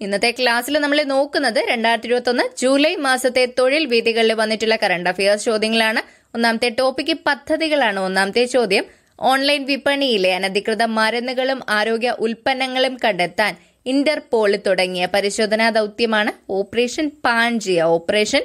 ഇന്നത്തെ ക്ലാസ്സിൽ നമ്മൾ നോക്കുന്നത് രണ്ടായിരത്തി ഇരുപത്തി ഒന്ന് ജൂലൈ മാസത്തെ തൊഴിൽ വേദികളിൽ വന്നിട്ടുള്ള കറണ്ട് അഫയേഴ്സ് ചോദ്യങ്ങളാണ് ഒന്നാമത്തെ ടോപ്പിക് പദ്ധതികളാണ് ഒന്നാമത്തെ ചോദ്യം ഓൺലൈൻ വിപണിയിലെ അനധികൃത മരുന്നുകളും ആരോഗ്യ ഉൽപ്പന്നങ്ങളും കണ്ടെത്താൻ ഇന്റർപോൾ തുടങ്ങിയ പരിശോധനാ ദൌത്യമാണ് ഓപ്പറേഷൻ പാൻജിയ ഓപ്പറേഷൻ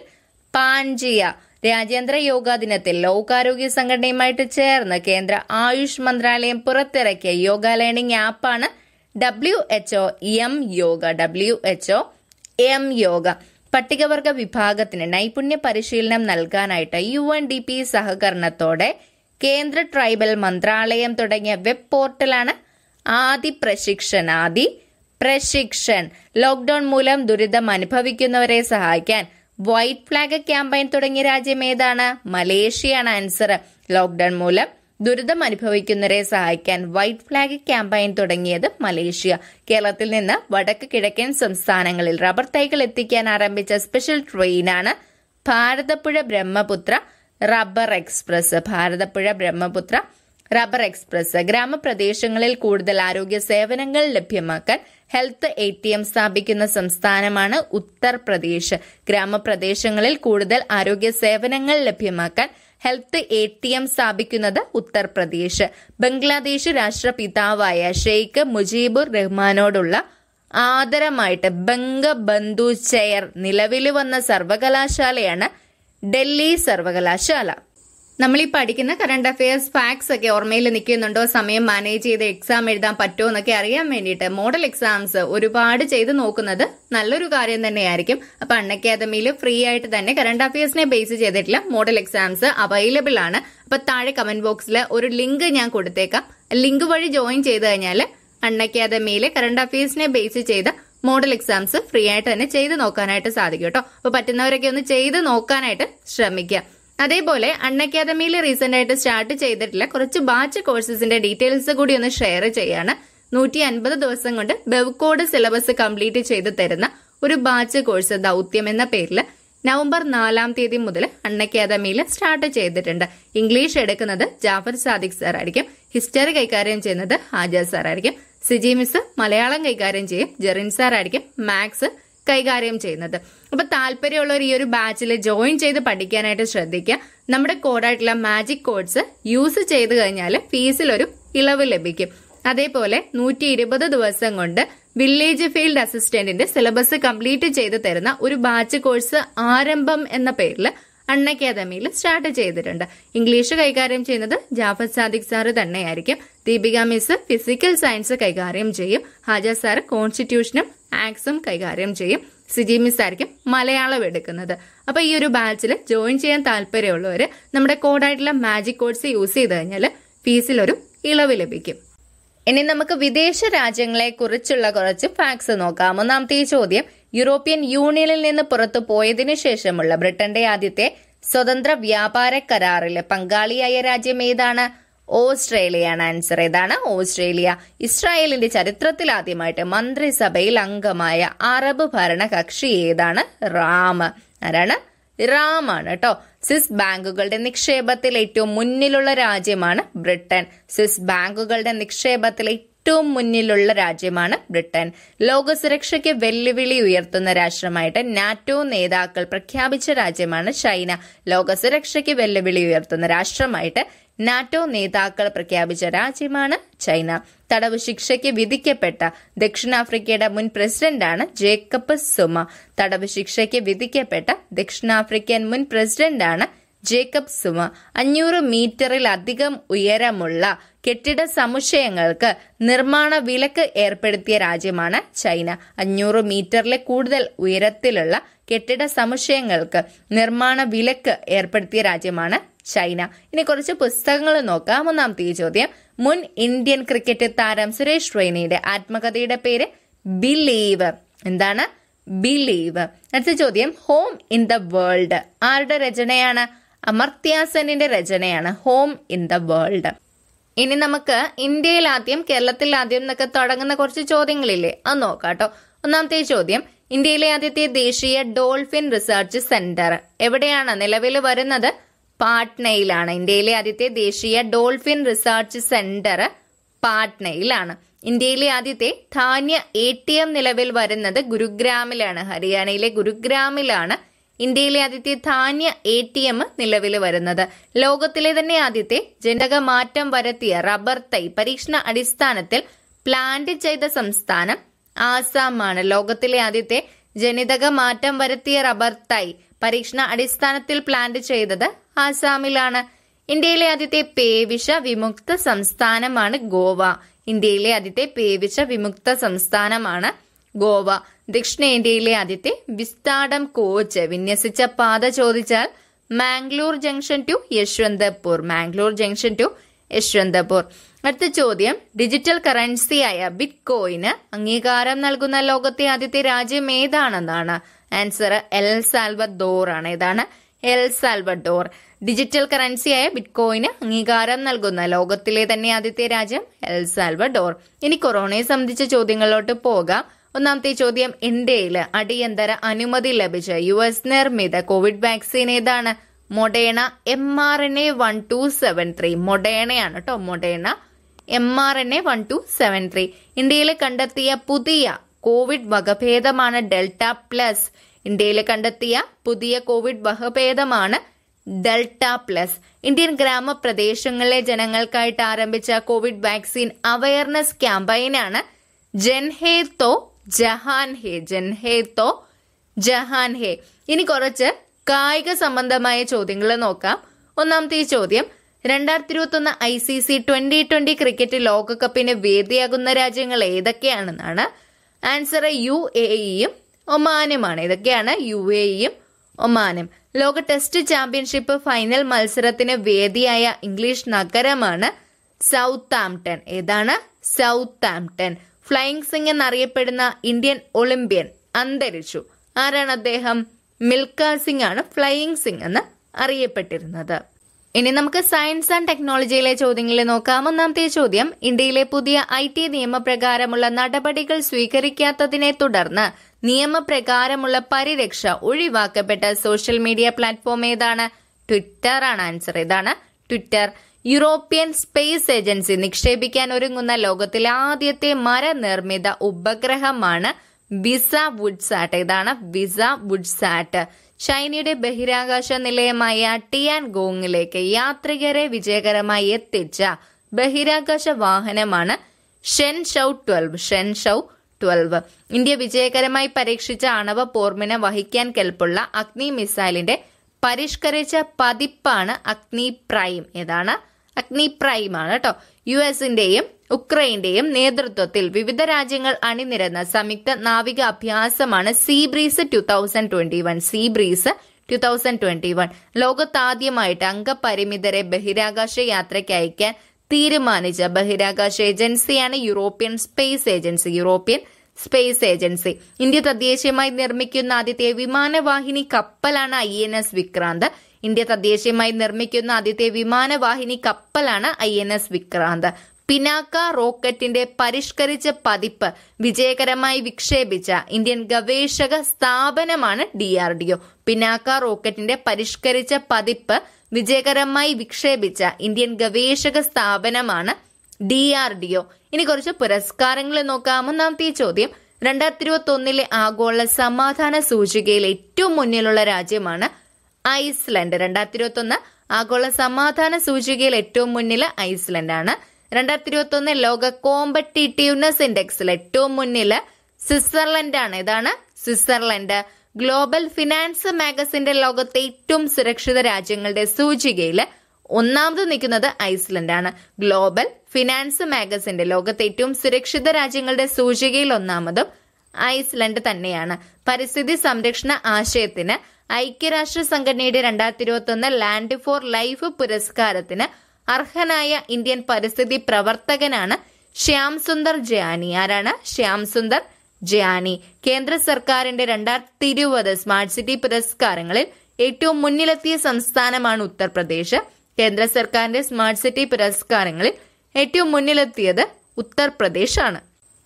പാൻജിയ രാജ്യാന്തര യോഗാ ദിനത്തിൽ ലോകാരോഗ്യ സംഘടനയുമായിട്ട് ചേർന്ന് കേന്ദ്ര ആയുഷ് മന്ത്രാലയം പുറത്തിറക്കിയ യോഗ ലേണിംഗ് ആപ്പാണ് W H O M yoga W H O M yoga പട്ടികവർഗ വിഭാഗത്തിന് നൈപുണ്യ പരിശീലനം നൽകാനായിട്ട് യു എൻ ഡി പി സഹകരണത്തോടെ കേന്ദ്ര ട്രൈബൽ മന്ത്രാലയം തുടങ്ങിയ വെബ് പോർട്ടലാണ് ആദി പ്രശിക്ഷൺ ആദി പ്രശിക്ഷൺ ലോക്ഡൌൺ മൂലം ദുരിതം അനുഭവിക്കുന്നവരെ സഹായിക്കാൻ വൈറ്റ് ഫ്ലാഗ് ക്യാമ്പയിൻ തുടങ്ങിയ രാജ്യം ഏതാണ് മലേഷ്യയാണ് ആൻസർ ലോക്ഡൌൺ മൂലം ദുരിതം അനുഭവിക്കുന്നവരെ സഹായിക്കാൻ വൈറ്റ് ഫ്ലാഗ് ക്യാമ്പയിൻ തുടങ്ങിയത് മലേഷ്യ കേരളത്തിൽ നിന്ന് വടക്ക് കിഴക്കൻ സംസ്ഥാനങ്ങളിൽ റബ്ബർ തൈകൾ എത്തിക്കാൻ ആരംഭിച്ച സ്പെഷ്യൽ ട്രെയിനാണ് Bharathappuzha Brahmaputra rubber express Bharathappuzha Brahmaputra rubber express ഗ്രാമപ്രദേശങ്ങളിൽ കൂടുതൽ ആരോഗ്യ സേവനങ്ങൾ ലഭ്യമാക്കാൻ ഹെൽത്ത് എ ടി എം സ്ഥാപിക്കുന്ന സംസ്ഥാനമാണ് ഉത്തർപ്രദേശ് ഗ്രാമപ്രദേശങ്ങളിൽ കൂടുതൽ ആരോഗ്യ സേവനങ്ങൾ ലഭ്യമാക്കാൻ ഹെൽത്ത് എ ടി എം സ്ഥാപിക്കുന്നത് ഉത്തർപ്രദേശ് ബംഗ്ലാദേശ് രാഷ്ട്രപിതാവായ ഷെയ്ഖ് മുജീബുർ റഹ്മാനോടുള്ള ആദരമായിട്ട് ബംഗബന്ധു ചെയർ നിലവിൽ വന്ന സർവകലാശാലയാണ് ഡൽഹി സർവകലാശാല നമ്മൾ ഈ പഠിക്കുന്ന കറണ്ട് അഫയേഴ്സ് ഫാക്ട്സ് ഒക്കെ ഓർമ്മയിൽ നിൽക്കുന്നുണ്ടോ സമയം മാനേജ് ചെയ്ത് എക്സാം എഴുതാൻ പറ്റുമോ എന്നൊക്കെ അറിയാൻ വേണ്ടിയിട്ട് മോഡൽ എക്സാംസ് ഒരുപാട് ചെയ്ത് നോക്കുന്നത് നല്ലൊരു കാര്യം തന്നെയായിരിക്കും അപ്പൊ അൺ അക്കാദമിയിൽ ഫ്രീ ആയിട്ട് തന്നെ കറണ്ട് അഫയേഴ്സിനെ ബേസ് ചെയ്തിട്ടുള്ള മോഡൽ എക്സാംസ് അവൈലബിൾ ആണ് അപ്പൊ താഴെ കമന്റ് ബോക്സിൽ ഒരു ലിങ്ക് ഞാൻ കൊടുത്തേക്കാം ലിങ്ക് വഴി ജോയിൻ ചെയ്ത് കഴിഞ്ഞാൽ അൺ അക്കാദമിയിലെ കറണ്ട് അഫയേഴ്സിനെ ബേസ് ചെയ്ത മോഡൽ എക്സാംസ് ഫ്രീ ആയിട്ട് തന്നെ ചെയ്ത് നോക്കാനായിട്ട് സാധിക്കും കേട്ടോ അപ്പൊ പറ്റുന്നവരൊക്കെ ഒന്ന് ചെയ്ത് നോക്കാനായിട്ട് ശ്രമിക്കുക അതേപോലെ അൺ അക്കാദമിയിൽ റീസെന്റ് ആയിട്ട് സ്റ്റാർട്ട് ചെയ്തിട്ടുള്ള കുറച്ച് ബാച്ച് കോഴ്സസിന്റെ ഡീറ്റെയിൽസ് കൂടി ഒന്ന് ഷെയർ ചെയ്യാണ് നൂറ്റി അൻപത് ദിവസം കൊണ്ട് ബെവ്കോഡ് സിലബസ് കംപ്ലീറ്റ് ചെയ്ത് തരുന്ന ഒരു ബാച്ച് കോഴ്സ് ദൗത്യം എന്ന പേരിൽ നവംബർ നാലാം തീയതി മുതൽ അൺ അക്കാദമിയിൽ സ്റ്റാർട്ട് ചെയ്തിട്ടുണ്ട് ഇംഗ്ലീഷ് എടുക്കുന്നത് ജാഫർ സാദിഖ് സാർ ആയിരിക്കും ഹിസ്റ്ററി കൈകാര്യം ചെയ്യുന്നത് ഹാജ സാർ ആയിരിക്കും സിജി മിസ് മലയാളം കൈകാര്യം ചെയ്യും ജെറിൻ സാർ ആയിരിക്കും മാത്സ് കൈകാര്യം ചെയ്യുന്നത് അപ്പൊ താല്പര്യമുള്ളവർ ഈ ഒരു ബാച്ചിൽ ജോയിൻ ചെയ്ത് പഠിക്കാനായിട്ട് ശ്രദ്ധിക്കുക നമ്മുടെ കോഡായിട്ടുള്ള മാജിക് കോഡ്സ് യൂസ് ചെയ്ത് കഴിഞ്ഞാൽ ഫീസിൽ ഒരു ഇളവ് ലഭിക്കും അതേപോലെ നൂറ്റി ഇരുപത് ദിവസം കൊണ്ട് വില്ലേജ് ഫീൽഡ് അസിസ്റ്റന്റിന്റെ സിലബസ് കംപ്ലീറ്റ് ചെയ്ത് തരുന്ന ഒരു ബാച്ച് കോഴ്സ് ആരംഭം എന്ന പേരിൽ അൺ അക്കാദമിയിൽ സ്റ്റാർട്ട് ചെയ്തിട്ടുണ്ട് ഇംഗ്ലീഷ് കൈകാര്യം ചെയ്യുന്നത് ജാഫർ സാദിഖ് സാറ് തന്നെയായിരിക്കും ദീപിക മിസ് ഫിസിക്കൽ സയൻസ് കൈകാര്യം ചെയ്യും ഹാജ സാർ കോൺസ്റ്റിറ്റ്യൂഷനും ആക്സും കൈകാര്യം ചെയ്യും സിജി മിസ് ആയിരിക്കും മലയാളം എടുക്കുന്നത് അപ്പൊ ഈ ഒരു ബാച്ചിൽ ജോയിൻ ചെയ്യാൻ താല്പര്യമുള്ളവർ നമ്മുടെ കോഡായിട്ടുള്ള മാജിക് കോഴ്സ് യൂസ് ചെയ്ത് കഴിഞ്ഞാൽ ഫീസിൽ ഒരു ഇളവ് ലഭിക്കും ഇനി നമുക്ക് വിദേശ രാജ്യങ്ങളെ കുറിച്ചുള്ള കുറച്ച് ഫാക്ട്സ് നോക്കാം ഒന്നാമത്തെ ഈ ചോദ്യം യൂറോപ്യൻ യൂണിയനിൽ നിന്ന് പുറത്തു പോയതിനു ശേഷമുള്ള ബ്രിട്ടന്റെ ആദ്യത്തെ സ്വതന്ത്ര വ്യാപാര കരാറിലെ പങ്കാളിയായ രാജ്യം ഏതാണ് ഓസ്ട്രേലിയയാണ് ആൻസർ ഏതാണ് ഓസ്ട്രേലിയ ഇസ്രായേലിന്റെ ചരിത്രത്തിൽ ആദ്യമായിട്ട് മന്ത്രിസഭയിൽ അംഗമായ അറബ് ഭരണകക്ഷി ഏതാണ് റാം ആരാണ് റാമാണ് കേട്ടോ സ്വിസ് ബാങ്കുകളുടെ നിക്ഷേപത്തിൽ ഏറ്റവും മുന്നിലുള്ള രാജ്യമാണ് ബ്രിട്ടൻ സ്വിസ് ബാങ്കുകളുടെ നിക്ഷേപത്തിൽ ഏറ്റവും മുന്നിലുള്ള രാജ്യമാണ് ബ്രിട്ടൻ ലോക സുരക്ഷയ്ക്ക് വെല്ലുവിളി ഉയർത്തുന്ന രാഷ്ട്രമായിട്ട് നാറ്റോ നേതാക്കൾ പ്രഖ്യാപിച്ച രാജ്യമാണ് ചൈന ലോക സുരക്ഷയ്ക്ക് വെല്ലുവിളി ഉയർത്തുന്ന രാഷ്ട്രമായിട്ട് നാറ്റോ നേതാക്കൾ പ്രഖ്യാപിച്ച രാജ്യമാണ് ചൈന തടവ് ശിക്ഷയ്ക്ക് വിധിക്കപ്പെട്ട ദക്ഷിണാഫ്രിക്കയുടെ മുൻ പ്രസിഡന്റാണ് ജേക്കബ് സുമ തടവ് ശിക്ഷയ്ക്ക് വിധിക്കപ്പെട്ട ദക്ഷിണാഫ്രിക്കൻ മുൻ പ്രസിഡന്റാണ് ജേക്കബ് സുമ അഞ്ഞൂറ് മീറ്ററിലധികം ഉയരമുള്ള കെട്ടിട സമുച്ചയങ്ങൾക്ക് നിർമ്മാണ വിലക്ക് ഏർപ്പെടുത്തിയ രാജ്യമാണ് ചൈന അഞ്ഞൂറ് മീറ്ററിലെ കൂടുതൽ ഉയരത്തിലുള്ള കെട്ടിട സമുച്ചയങ്ങൾക്ക് നിർമ്മാണ വിലക്ക് ഏർപ്പെടുത്തിയ രാജ്യമാണ് ചൈന ഇനി കുറച്ച് പുസ്തകങ്ങൾ നോക്കാം ഒന്നാമത്തെ ഈ ചോദ്യം മുൻ ഇന്ത്യൻ ക്രിക്കറ്റ് താരം സുരേഷ് റെയ്നയുടെ ആത്മകഥയുടെ പേര് ബിലീവ് എന്താണ് ബിലീവ് അടുത്ത ചോദ്യം ഹോം ഇൻ ദ വേൾഡ് ആരുടെ രചനയാണ് അമർത്യാസനിന്റെ രചനയാണ് ഹോം ഇൻ ദ വേൾഡ് ഇനി നമുക്ക് ഇന്ത്യയിൽ ആദ്യം കേരളത്തിൽ ആദ്യം എന്നൊക്കെ തുടങ്ങുന്ന കുറച്ച് ചോദ്യങ്ങളില്ലേ അത് നോക്കാം കേട്ടോ ഒന്നാമത്തെ ചോദ്യം ഇന്ത്യയിലെ ആദ്യത്തെ ദേശീയ ഡോൾഫിൻ റിസർച്ച് സെന്റർ എവിടെയാണ് നിലവിൽ വരുന്നത് പാട്നയിലാണ് ഇന്ത്യയിലെ ആദ്യത്തെ ദേശീയ ഡോൾഫിൻ റിസർച്ച് സെന്റർ പാട്നയിലാണ് ഇന്ത്യയിലെ ആദ്യത്തെ ധാന്യ എ ടി എം നിലവിൽ വരുന്നത് ഗുരുഗ്രാമിലാണ് ഹരിയാനയിലെ ഗുരുഗ്രാമിലാണ് ഇന്ത്യയിലെ ആദ്യത്തെ ധാന്യ എ ടി എം നിലവിൽ വരുന്നത് ലോകത്തിലെ തന്നെ ആദ്യത്തെ ജനിതക മാറ്റം വരുത്തിയ റബ്ബർ തൈ പരീക്ഷണ അടിസ്ഥാനത്തിൽ പ്ലാന്റ് ചെയ്ത സംസ്ഥാനം ആസാമാണ് ലോകത്തിലെ ആദ്യത്തെ ജനിതക മാറ്റം വരുത്തിയ റബ്ബർ തൈ പരീക്ഷണ അടിസ്ഥാനത്തിൽ പ്ലാന്റ് ചെയ്തത് ആസാമിലാണ് ഇന്ത്യയിലെ ആദ്യത്തെ പേവിഷ വിമുക്ത സംസ്ഥാനമാണ് ഗോവ ഇന്ത്യയിലെ ആദ്യത്തെ പേവിഷ വിമുക്ത സംസ്ഥാനമാണ് ഗോവ ദക്ഷിണേന്ത്യയിലെ ആദ്യത്തെ വിസ്താഡം കോച്ച് വിന്യസിച്ച പാത ചോദിച്ചാൽ Mangalore junction to Yeshwantpur Mangalore junction to Yeshwantpur അടുത്ത ചോദ്യം ഡിജിറ്റൽ കറൻസിയായ ബിറ്റ് കോയിന് അംഗീകാരം നൽകുന്ന ലോകത്തെ ആദ്യത്തെ രാജ്യം ഏതാണെന്നാണ് ആൻസർ എൽ സാൽവഡോർ ആണ് ഏതാണ് എൽ സാൽവഡോർ ഡിജിറ്റൽ കറൻസിയായ ബിറ്റ് കോയിന് അംഗീകാരം നൽകുന്ന ലോകത്തിലെ തന്നെ ആദ്യത്തെ രാജ്യം എൽ സാൽവഡോർ ഇനി കൊറോണയെ സംബന്ധിച്ച ചോദ്യങ്ങളിലോട്ട് പോകാം ഒന്നാമത്തെ ചോദ്യം ഇന്ത്യയിൽ അടിയന്തര അനുമതി ലഭിച്ച യു എസ് നിർമ്മിത കോവിഡ് വാക്സിൻ ഏതാണ് Moderna M R N A one two seven three മൊഡേണയാണ് കേട്ടോ Moderna M R N A one two seven three ഇന്ത്യയിൽ കണ്ടെത്തിയ പുതിയ കോവിഡ് വകഭേദമാണ് ഡെൽറ്റ പ്ലസ് ഇന്ത്യയിൽ കണ്ടെത്തിയ പുതിയ കോവിഡ് വകഭേദമാണ് ഡെൽറ്റ പ്ലസ് ഇന്ത്യൻ ഗ്രാമപ്രദേശങ്ങളിലെ ജനങ്ങൾക്കായിട്ട് ആരംഭിച്ച കോവിഡ് വാക്സിൻ അവയർനെസ് ക്യാമ്പയിനാണ് ജൻഹേ തോ ജഹാൻ ഹേ ജൻഹേ തോ ജഹാൻ ഹേ ഇനി കുറച്ച് കായിക സംബന്ധമായ ചോദ്യങ്ങൾ നോക്കാം ഒന്നാമത്തെ ഈ ചോദ്യം രണ്ടായിരത്തി ഇരുപത്തി ഒന്ന് I C C twenty twenty cricket ലോകകപ്പിന് വേദിയാകുന്ന രാജ്യങ്ങൾ ഏതൊക്കെയാണെന്നാണ് ആൻസർ യു എ ഇയും ഒമാനുമാണ് ഇതൊക്കെയാണ് യു എ ഇയും ഒമാനും ലോക ടെസ്റ്റ് ചാമ്പ്യൻഷിപ്പ് ഫൈനൽ മത്സരത്തിന് വേദിയായ ഇംഗ്ലീഷ് നഗരമാണ് സൗത്ത് ആംപ്ടൺ ഏതാണ് സൗത്ത് ആംപ്ടൺ ഫ്ലൈയിങ് സിംഗ് എന്നറിയപ്പെടുന്ന ഇന്ത്യൻ ഒളിമ്പ്യൻ അന്തരിച്ചു ആരാണ് അദ്ദേഹം മിൽക്ക സിംഗ് ആണ് ഫ്ലൈയിങ് സിംഗ് എന്ന് അറിയപ്പെട്ടിരുന്നത് ഇനി നമുക്ക് സയൻസ് ആൻഡ് ടെക്നോളജിയിലെ ചോദ്യങ്ങളിൽ നോക്കാം ഒന്നാമത്തെ ചോദ്യം ഇന്ത്യയിലെ പുതിയ ഐ ടി നിയമപ്രകാരമുള്ള നടപടികൾ സ്വീകരിക്കാത്തതിനെ തുടർന്ന് നിയമപ്രകാരമുള്ള പരിരക്ഷ ഒഴിവാക്കപ്പെട്ട സോഷ്യൽ മീഡിയ പ്ലാറ്റ്ഫോം ഏതാണ് ട്വിറ്റർ ആണ് ആൻസർ ഏതാണ് ട്വിറ്റർ യൂറോപ്യൻ സ്പേസ് ഏജൻസി നിക്ഷേപിക്കാൻ ഒരുങ്ങുന്ന ലോകത്തിലെ ആദ്യത്തെ മരനിർമ്മിത ഉപഗ്രഹമാണ് വിസ വുഡ്സാറ്റ് ഇതാണ് വിസ വുഡ്സാറ്റ് ചൈനയുടെ ബഹിരാകാശ നിലയമായ ടിയാൻ ഗോങ്ങിലേക്ക് യാത്രികരെ വിജയകരമായി എത്തിച്ച ബഹിരാകാശ വാഹനമാണ് Shenzhou twelve Shenzhou twelve India വിജയകരമായി പരീക്ഷിച്ച ആണവ പോർമിനെ വഹിക്കാൻ കെൽപ്പുള്ള അഗ്നി മിസൈലിന്റെ പരിഷ്കരിച്ച പതിപ്പാണ് അഗ്നി പ്രൈം ഏതാണ് അഗ്നി പ്രൈം ആണ് കേട്ടോ യു എസിന്റെയും ഉക്രൈന്റെയും നേതൃത്വത്തിൽ വിവിധ രാജ്യങ്ങൾ അണിനിരന്ന സംയുക്ത നാവിക അഭ്യാസമാണ് sea breeze two thousand twenty one sea breeze two thousand twenty one ലോകത്താദ്യമായിട്ട് അംഗപരിമിതരെ ബഹിരാകാശ യാത്രയ്ക്ക് അയക്കാൻ തീരുമാനിച്ച ബഹിരാകാശ ഏജൻസിയാണ് European space agency European space agency India തദ്ദേശീയമായി നിർമ്മിക്കുന്ന ആദ്യത്തെ വിമാനവാഹിനി കപ്പലാണ് I N S Vikrant India തദ്ദേശീയമായി നിർമ്മിക്കുന്ന ആദ്യത്തെ വിമാനവാഹിനി കപ്പലാണ് I N S Vikrant Pinaka റോക്കറ്റിന്റെ പരിഷ്കരിച്ച പതിപ്പ് വിജയകരമായി വിക്ഷേപിച്ച ഇന്ത്യൻ ഗവേഷക സ്ഥാപനമാണ് D R D O Pinaka റോക്കറ്റിന്റെ പരിഷ്കരിച്ച പതിപ്പ് വിജയകരമായി വിക്ഷേപിച്ച ഇന്ത്യൻ ഗവേഷക സ്ഥാപനമാണ് ഡി ആർ ഡി ഒ ഇനി കുറച്ച് പുരസ്കാരങ്ങൾ നോക്കാം ഒന്നാമത്തെ ചോദ്യം രണ്ടായിരത്തി ഇരുപത്തി ഒന്നിലെ ആഗോള സമാധാന സൂചികയിൽ ഏറ്റവും മുന്നിലുള്ള രാജ്യമാണ് ഐസ്ലൻഡ് രണ്ടായിരത്തി ഇരുപത്തി ഒന്ന് ആഗോള സമാധാന സൂചികയിൽ ഏറ്റവും മുന്നിൽ ഐസ്ലൻഡ് ആണ് രണ്ടായിരത്തി ഇരുപത്തി ഒന്ന് ലോക കോമ്പറ്റീറ്റീവ്നെസ് ഇൻഡെക്സിൽ ഏറ്റവും മുന്നിൽ സ്വിറ്റ്സർലൻഡ് ആണ് ഇതാണ് സ്വിറ്റ്സർലൻഡ് ഗ്ലോബൽ ഫിനാൻസ് മാഗസിന്റെ ലോകത്തെ ഏറ്റവും സുരക്ഷിത രാജ്യങ്ങളുടെ സൂചികയിൽ ഒന്നാമത് നിൽക്കുന്നത് ഐസ്ലൻഡ് ആണ് ഗ്ലോബൽ ഫിനാൻസ് മാഗസിന്റെ ലോകത്തെ ഏറ്റവും സുരക്ഷിത രാജ്യങ്ങളുടെ സൂചികയിൽ ഒന്നാമതും ഐസ്ലൻഡ് തന്നെയാണ് പരിസ്ഥിതി സംരക്ഷണ ആശയത്തിന് ഐക്യരാഷ്ട്ര സംഘടനയുടെ രണ്ടായിരത്തി ഇരുപത്തി ഒന്ന് ലാൻഡ് ഫോർ ലൈഫ് പുരസ്കാരത്തിന് അർഹനായ ഇന്ത്യൻ പരിസ്ഥിതി പ്രവർത്തകനാണ് ശ്യാം സുന്ദർ ജയാനി ആരാണ് ശ്യാം സുന്ദർ ജയാനി കേന്ദ്ര സർക്കാരിന്റെ രണ്ടായിരത്തി ഇരുപത് സ്മാർട്ട് സിറ്റി പുരസ്കാരങ്ങളിൽ ഏറ്റവും മുന്നിലെത്തിയ സംസ്ഥാനമാണ് ഉത്തർപ്രദേശ് കേന്ദ്ര സർക്കാരിന്റെ സ്മാർട്ട് സിറ്റി പുരസ്കാരങ്ങളിൽ ഏറ്റവും മുന്നിലെത്തിയത് ഉത്തർപ്രദേശ് ആണ്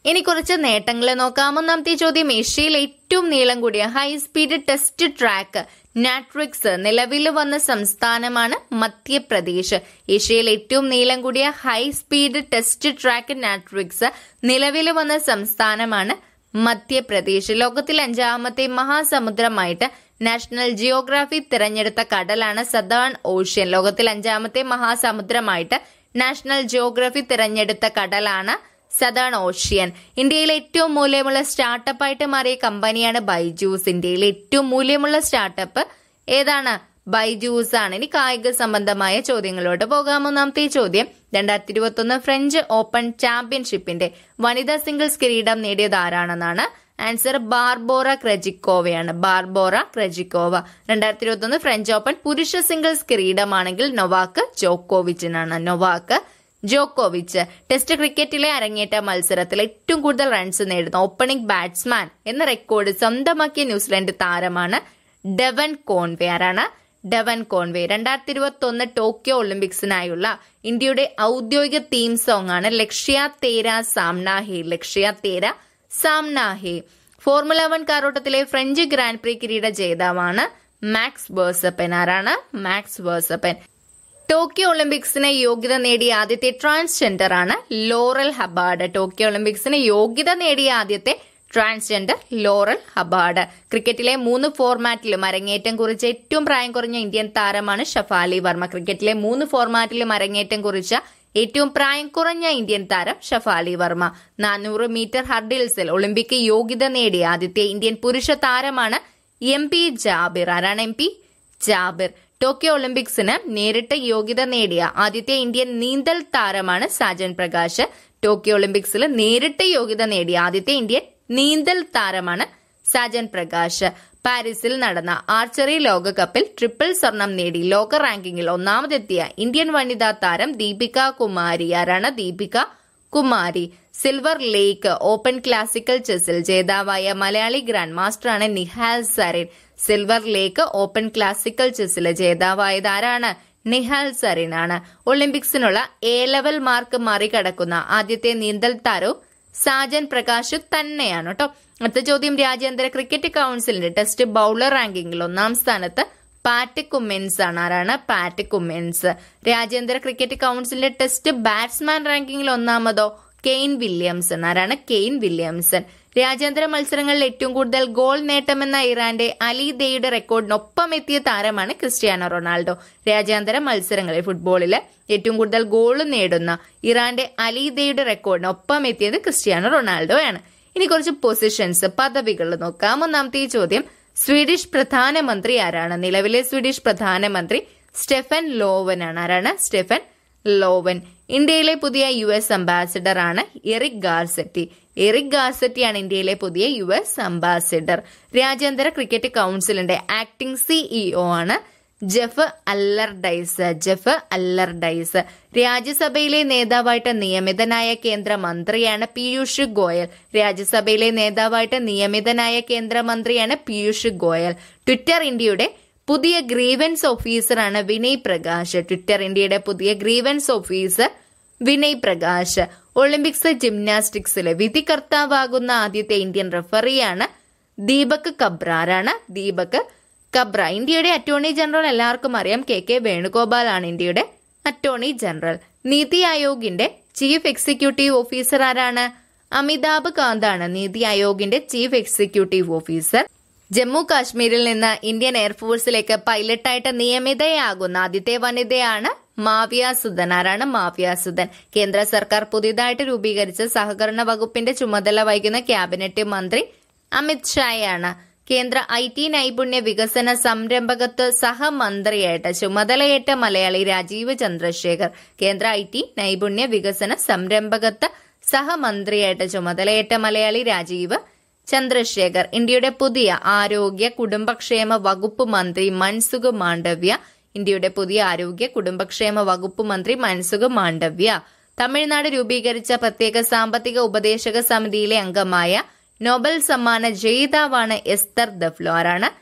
ഇനി കുറച്ച് നേട്ടങ്ങൾ നോക്കാം ഒന്നാമത്തെ ചോദ്യം ഏഷ്യയിൽ ഏറ്റവും നീളം കൂടിയ high speed test track Natrax നിലവിൽ വന്ന സംസ്ഥാനമാണ് മധ്യപ്രദേശ് ഏഷ്യയിൽ ഏറ്റവും നീളം കൂടിയ high speed test track Natrax നിലവിൽ വന്ന സംസ്ഥാനമാണ് മധ്യപ്രദേശ് ലോകത്തിൽ അഞ്ചാമത്തെ മഹാസമുദ്രമായിട്ട് നാഷണൽ ജിയോഗ്രാഫി തിരഞ്ഞെടുത്ത കടലാണ് സദേൺ ഓഷ്യൻ ലോകത്തിൽ അഞ്ചാമത്തെ മഹാസമുദ്രമായിട്ട് നാഷണൽ ജിയോഗ്രഫി തിരഞ്ഞെടുത്ത കടലാണ് സദേൺ ഓഷ്യൻ ഇന്ത്യയിലെ ഏറ്റവും മൂല്യമുള്ള സ്റ്റാർട്ടപ്പായിട്ട് മാറിയ കമ്പനിയാണ് ബൈജൂസ് ഇന്ത്യയിലെ ഏറ്റവും മൂല്യമുള്ള സ്റ്റാർട്ടപ്പ് ഏതാണ് ബൈജൂസ് ആണ് ഇനി കായിക സംബന്ധമായ ചോദ്യങ്ങളോട്ട് പോകാം മൂന്നാമത്തെ ചോദ്യം രണ്ടായിരത്തി ഇരുപത്തി ഒന്ന് ഫ്രഞ്ച് ഓപ്പൺ ചാമ്പ്യൻഷിപ്പിന്റെ വനിതാ സിംഗിൾസ് കിരീടം നേടിയത് ആരാണെന്നാണ് ആൻസർ ബാർബോറ ക്രജിക്കോവയാണ് ബാർബോറ ക്രജിക്കോവ രണ്ടായിരത്തി ഇരുപത്തി ഒന്ന് ഫ്രഞ്ച് ഓപ്പൺ പുരുഷ സിംഗിൾസ് കിരീടമാണെങ്കിൽ നൊവാക്ക് ജോക്കോവിച്ചിനാണ് നൊവാക്ക് ജോക്കോവിച്ച് ടെസ്റ്റ് ക്രിക്കറ്റിലെ അരങ്ങേറ്റ മത്സരത്തിൽ ഏറ്റവും കൂടുതൽ റൺസ് നേടുന്ന ഓപ്പണിംഗ് ബാറ്റ്സ്മാൻ എന്ന റെക്കോർഡ് സ്വന്തമാക്കിയ ന്യൂസിലൻഡ് താരമാണ് ഡെവൻ കോൺവേ ആരാണ് ഡെവൻ കോൺവേ രണ്ടായിരത്തി ഇരുപത്തി ഒന്ന് ടോക്കിയോ ഒളിമ്പിക്സിനായുള്ള ഇന്ത്യയുടെ ഔദ്യോഗിക തീം സോങ് ആണ് ലക്ഷ്യ തേര സാംനാഹെ ലക്ഷ്യ തേര സാംനാഹെ ഫോർമുല വൺ കാരോട്ടത്തിലെ ഫ്രഞ്ച് ഗ്രാൻഡ് പ്രീ കിരീട ജേതാവാണ് മാക്സ് വേഴ്സപ്പൻ ആരാണ് മാക്സ് വേഴ്സപ്പൻ ടോക്കിയോ ഒളിമ്പിക്സിന് യോഗ്യത നേടിയ ആദ്യത്തെ ട്രാൻസ്ജെൻഡർ ആണ് ലോറൽ ഹബാർഡ് ടോക്കിയോ ഒളിമ്പിക്സിന് യോഗ്യത നേടിയ ആദ്യത്തെ ട്രാൻസ്ജെൻഡർ ലോറൽ ഹബാർഡ് ക്രിക്കറ്റിലെ മൂന്ന് ഫോർമാറ്റിലും അരങ്ങേറ്റം കുറിച്ച ഏറ്റവും പ്രായം കുറഞ്ഞ ഇന്ത്യൻ താരമാണ് ഷഫാലി വർമ്മ ക്രിക്കറ്റിലെ മൂന്ന് ഫോർമാറ്റിലും അരങ്ങേറ്റം കുറിച്ച ഏറ്റവും പ്രായം കുറഞ്ഞ ഇന്ത്യൻ താരം ഷഫാലി വർമ്മ നാനൂറ് മീറ്റർ ഹർഡിൽസിൽ ഒളിമ്പിക് യോഗ്യത നേടിയ ആദ്യത്തെ ഇന്ത്യൻ പുരുഷ താരമാണ് എം പി ജാബിർ ആരാണ് എം പി ജാബിർ ടോക്കിയോ ഒളിമ്പിക്സിന് നേരിട്ട് യോഗ്യത നേടിയ ആദ്യത്തെ ഇന്ത്യൻ നീന്തൽ താരമാണ് സാജൻ പ്രകാശ് ടോക്കിയോ ഒളിമ്പിക്സിൽ നേരിട്ട് യോഗ്യത നേടിയ ആദ്യത്തെ ഇന്ത്യൻ നീന്തൽ താരമാണ് സാജൻ പ്രകാശ് പാരീസിൽ നടന്ന ആർച്ചറി ലോകകപ്പിൽ ട്രിപ്പിൾ സ്വർണം നേടി ലോക റാങ്കിങ്ങിൽ ഒന്നാമതെത്തിയ ഇന്ത്യൻ വനിതാ താരം ദീപിക കുമാരി ആരാണ് Deepika Kumari silver lake open classical ചെസ്സിൽ ജേതാവായ മലയാളി ഗ്രാൻഡ് മാസ്റ്ററാണ് Nihal Sarin silver lake open classical ചെസ്സിലെ ജേതാവായത് ആരാണ് നിഹാൽ സരീനാണ് ഒളിമ്പിക്സിനുള്ള എ ലെവൽ മാർക്ക് മറികടക്കുന്ന ആദ്യത്തെ നീന്തൽ താരവും സാജൻ പ്രകാശ് തന്നെയാണ് കേട്ടോ അടുത്ത ചോദ്യം രാജ്യാന്തര ക്രിക്കറ്റ് കൗൺസിലിന്റെ ടെസ്റ്റ് ബൌളർ റാങ്കിങ്ങിൽ ഒന്നാം സ്ഥാനത്ത് പാറ്റ് കുമ്മിൻസ് ആണ് ആരാണ് പാറ്റ് കുമ്മിൻസ് രാജ്യാന്തര ക്രിക്കറ്റ് കൗൺസിലിന്റെ ടെസ്റ്റ് ബാറ്റ്സ്മാൻ റാങ്കിങ്ങിൽ ഒന്നാമതോ കെയ്ൻ വില്യംസൺ ആരാണ് കെയ്ൻ വില്യംസൺ രാജ്യാന്തര മത്സരങ്ങളിൽ ഏറ്റവും കൂടുതൽ ഗോൾ നേട്ടമെന്ന ഇറാന്റെ അലി ദയുടെ റെക്കോർഡിനൊപ്പം എത്തിയ താരമാണ് ക്രിസ്ത്യാനോ റൊണാൾഡോ രാജ്യാന്തര മത്സരങ്ങളിൽ ഫുട്ബോളില് ഏറ്റവും കൂടുതൽ ഗോൾ നേടുന്ന ഇറാന്റെ അലി ദയുടെ റെക്കോർഡിനൊപ്പം എത്തിയത് ക്രിസ്ത്യാനോ റൊണാൾഡോയാണ് ഇനി കുറച്ച് പൊസിഷൻസ് പദവികൾ നോക്കാം ഒന്നാമത്തെ ഈ ചോദ്യം സ്വീഡിഷ് പ്രധാനമന്ത്രി ആരാണ് നിലവിലെ സ്വീഡിഷ് പ്രധാനമന്ത്രി സ്റ്റെഫൻ ലോവൻ ആണ് ആരാണ് സ്റ്റെഫൻ ലോവൻ ഇന്ത്യയിലെ പുതിയ യു എസ് അംബാസിഡർ ആണ് എറിക് ഗാർസെറ്റി എറിക് ഗാർസെറ്റിയാണ് ഇന്ത്യയിലെ പുതിയ യു എസ് അംബാസിഡർ രാജ്യാന്തര ക്രിക്കറ്റ് കൗൺസിലിന്റെ ആക്ടിംഗ് സിഇഒ ആണ് ജെഫ് അല്ലർഡൈസ് ജെഫ് അല്ലർഡൈസ് രാജ്യസഭയിലെ നേതാവായിട്ട് നിയമിതനായ കേന്ദ്രമന്ത്രിയാണ് പീയൂഷ് ഗോയൽ രാജ്യസഭയിലെ നേതാവായിട്ട് നിയമിതനായ കേന്ദ്രമന്ത്രിയാണ് പീയൂഷ് ഗോയൽ ട്വിറ്റർ ഇന്ത്യയുടെ പുതിയ ഗ്രീവൻസ് ഓഫീസറാണ് വിനയ് പ്രകാശ് ട്വിറ്റർ ഇന്ത്യയുടെ പുതിയ grievance officer Vinay Prakash Olympics ജിംനാസ്റ്റിക്സിലെ വിധികർത്താവാകുന്ന ആദ്യത്തെ ഇന്ത്യൻ റഫറിയാണ് ദീപക് കബ്ര ആരാണ് ദീപക് കബ്ര ഇന്ത്യയുടെ അറ്റോർണി ജനറൽ എല്ലാവർക്കും അറിയാം കെ കെ വേണുഗോപാൽ ആണ് ഇന്ത്യയുടെ അറ്റോർണി ജനറൽ നീതി ആയോഗിന്റെ ചീഫ് എക്സിക്യൂട്ടീവ് ഓഫീസർ ആരാണ് അമിതാഭ് കാന്താണ് നീതി ആയോഗിന്റെ ചീഫ് എക്സിക്യൂട്ടീവ് ഓഫീസർ ജമ്മു കാശ്മീരിൽ നിന്ന് ഇന്ത്യൻ എയർഫോഴ്സിലേക്ക് പൈലറ്റായിട്ട് നിയമിതയാകുന്ന ആദ്യത്തെ വനിതയാണ് മാവിയ സുധൻ ആരാണ് മാവിയ സുധൻ കേന്ദ്ര സർക്കാർ പുതിയതായിട്ട് രൂപീകരിച്ച സഹകരണ വകുപ്പിന്റെ ചുമതല വഹിക്കുന്ന ക്യാബിനറ്റ് മന്ത്രി അമിത് ഷായാണ് കേന്ദ്ര ഐ ടി നൈപുണ്യ വികസന സംരംഭകത്വ സഹമന്ത്രിയായിട്ട് ചുമതലയേറ്റ മലയാളി രാജീവ് ചന്ദ്രശേഖർ കേന്ദ്ര ഐ ടി നൈപുണ്യ വികസന സംരംഭകത്വ സഹമന്ത്രിയായിട്ട് ചുമതലയേറ്റ മലയാളി രാജീവ് ചന്ദ്രശേഖർ ഇന്ത്യയുടെ പുതിയ ആരോഗ്യ കുടുംബക്ഷേമ വകുപ്പ് മന്ത്രി മൻസുഖ് മാണ്ഡവ്യ ഇന്ത്യയുടെ പുതിയ ആരോഗ്യ കുടുംബക്ഷേമ വകുപ്പ് മന്ത്രി മൻസുഖ് മാണ്ഡവ്യ തമിഴ്നാട് രൂപീകരിച്ച പ്രത്യേക സാമ്പത്തിക ഉപദേശക സമിതിയിലെ അംഗമായ നോബൽ സമ്മാന ജേതാവാണ് എസ്തർ ദഫ്ലോ ആരാണ്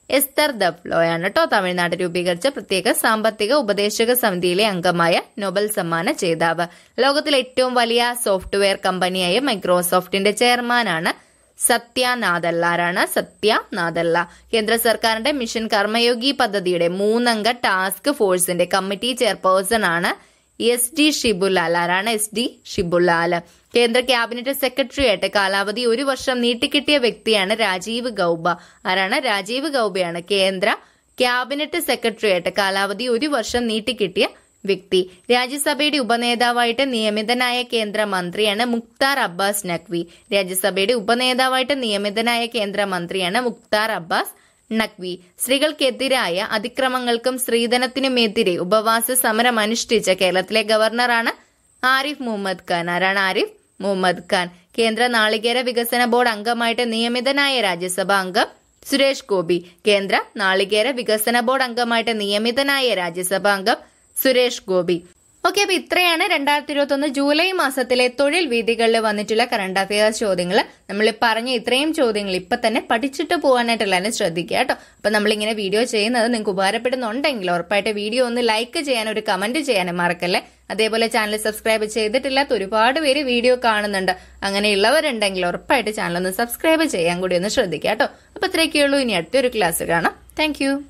എസ്തർ ദഫ്ലോയാണ് കേട്ടോ തമിഴ്നാട് രൂപീകരിച്ച പ്രത്യേക സാമ്പത്തിക ഉപദേശക സമിതിയിലെ അംഗമായ നൊബൽ സമ്മാന ജേതാവ് ലോകത്തിലെ ഏറ്റവും വലിയ സോഫ്റ്റ്വെയർ കമ്പനിയായ മൈക്രോസോഫ്റ്റിന്റെ ചെയർമാനാണ് സത്യ നാദല്ല ആരാണ് സത്യ നാദല്ല കേന്ദ്ര സർക്കാരിന്റെ മിഷൻ കർമ്മയോഗി പദ്ധതിയുടെ മൂന്നംഗ ടാസ്ക് ഫോഴ്സിന്റെ കമ്മിറ്റി ചെയർപേഴ്സൺ ആണ് എസ് ഡി ഷിബുലാൽ ആരാണ് എസ് ഡി ഷിബുലാൽ കേന്ദ്ര ക്യാബിനറ്റ് സെക്രട്ടറി ആയിട്ട് കാലാവധി ഒരു വർഷം നീട്ടിക്കിട്ടിയ വ്യക്തിയാണ് രാജീവ് ഗൌബ ആരാണ് രാജീവ് ഗൌബയാണ് കേന്ദ്ര ക്യാബിനറ്റ് സെക്രട്ടറി ആയിട്ട് കാലാവധി ഒരു വർഷം നീട്ടിക്കിട്ടിയ വ്യക്തി രാജ്യസഭയുടെ ഉപനേതാവായിട്ട് നിയമിതനായ കേന്ദ്ര മന്ത്രിയാണ് മുക്താർ അബ്ബാസ് നഖ്വി രാജ്യസഭയുടെ ഉപനേതാവായിട്ട് നിയമിതനായ കേന്ദ്ര മന്ത്രിയാണ് മുക്താർ അബ്ബാസ് നഖ്വി സ്ത്രീകൾക്കെതിരായ അതിക്രമങ്ങൾക്കും സ്ത്രീധനത്തിനുമെതിരെ ഉപവാസ സമരം അനുഷ്ഠിച്ച കേരളത്തിലെ ഗവർണറാണ് ആരിഫ് മുഹമ്മദ് ഖാൻ ആരാണ് ആരിഫ് മുഹമ്മദ് ഖാൻ കേന്ദ്ര നാളികേര വികസന ബോർഡ് അംഗമായിട്ട് നിയമിതനായ രാജ്യസഭാ അംഗം സുരേഷ് ഗോപി കേന്ദ്ര നാളികേര വികസന ബോർഡ് അംഗമായിട്ട് നിയമിതനായ രാജ്യസഭാ അംഗം സുരേഷ് ഗോപി ഓക്കെ അപ്പൊ ഇത്രയാണ് രണ്ടായിരത്തി ഇരുപത്തി ഒന്ന് ജൂലൈ മാസത്തിലെ തൊഴിൽ വീതികളിൽ വന്നിട്ടുള്ള കറണ്ട് അഫയേഴ്സ് ചോദ്യങ്ങൾ നമ്മൾ പറഞ്ഞ ഇത്രയും ചോദ്യങ്ങൾ ഇപ്പൊ തന്നെ പഠിച്ചിട്ട് പോകാനായിട്ടുള്ളതിന് ശ്രദ്ധിക്കുക കേട്ടോ അപ്പൊ നമ്മളിങ്ങനെ വീഡിയോ ചെയ്യുന്നത് നിങ്ങൾക്ക് ഉപകാരപ്പെടുന്നുണ്ടെങ്കിൽ ഉറപ്പായിട്ട് വീഡിയോ ഒന്ന് ലൈക്ക് ചെയ്യാനും ഒരു കമന്റ് ചെയ്യാനും മറക്കല്ലേ അതേപോലെ ചാനൽ സബ്സ്ക്രൈബ് ചെയ്തിട്ടില്ലാത്ത ഒരുപാട് പേര് വീഡിയോ കാണുന്നുണ്ട് അങ്ങനെയുള്ളവരുണ്ടെങ്കിൽ ഉറപ്പായിട്ട് ചാനൽ ഒന്ന് സബ്സ്ക്രൈബ് ചെയ്യാൻ കൂടി ഒന്ന് ശ്രദ്ധിക്കുക കേട്ടോ അപ്പൊ ഇത്രയൊക്കെയുള്ളൂ ഇനി അടുത്തൊരു ക്ലാസ് കാണാം താങ്ക്